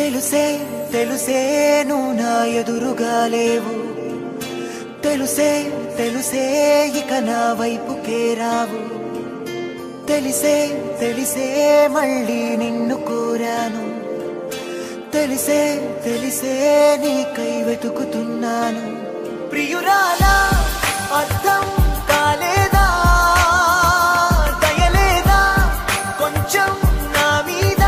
తెలుసే తెలుసే నువ్వు నా ఎదురుగా లేవు తెలుసే తెలుసే ఇక నా వైపుకే రావు తెలిసే తెలిసే మళ్ళీ నిన్ను కోరాను తెలిసే తెలిసే నీకై వెతుకుతున్నాను ప్రియురాలా అర్థం కాలేదా దయలేదా కొంచెం నా మీద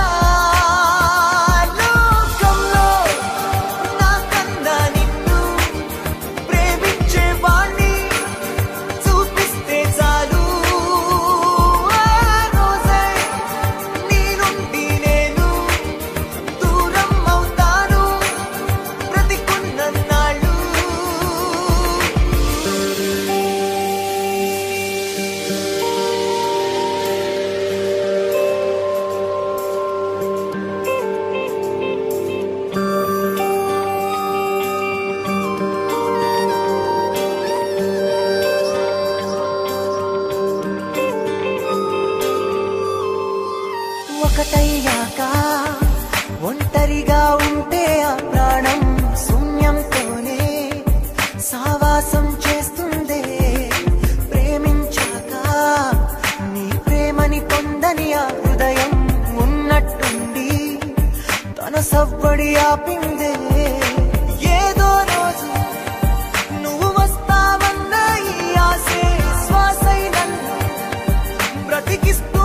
లోకంలో నాకన్నా నిన్ను ప్రేమించే వాణ్ణి చూపిస్తే చాలు ఆ రోజే నీ నుండి నేను దూరం అవుతాను బ్రతికున్నన్నాళ్ళు ఒకటయ్యాక ఒంటరిగా ఉంటే ఆ ప్రాణం శూన్యంతోనే సావాసం చేస్తుందే ప్రేమించాక నీ ప్రేమని పొందని ఆ హృదయం ఉన్నట్టుండి తన సవ్వడి ఆపిందే ఏదో రోజు నువ్వు వస్తావన్న ఈ ఆశే శ్వాసై నన్ను బ్రతికిస్తా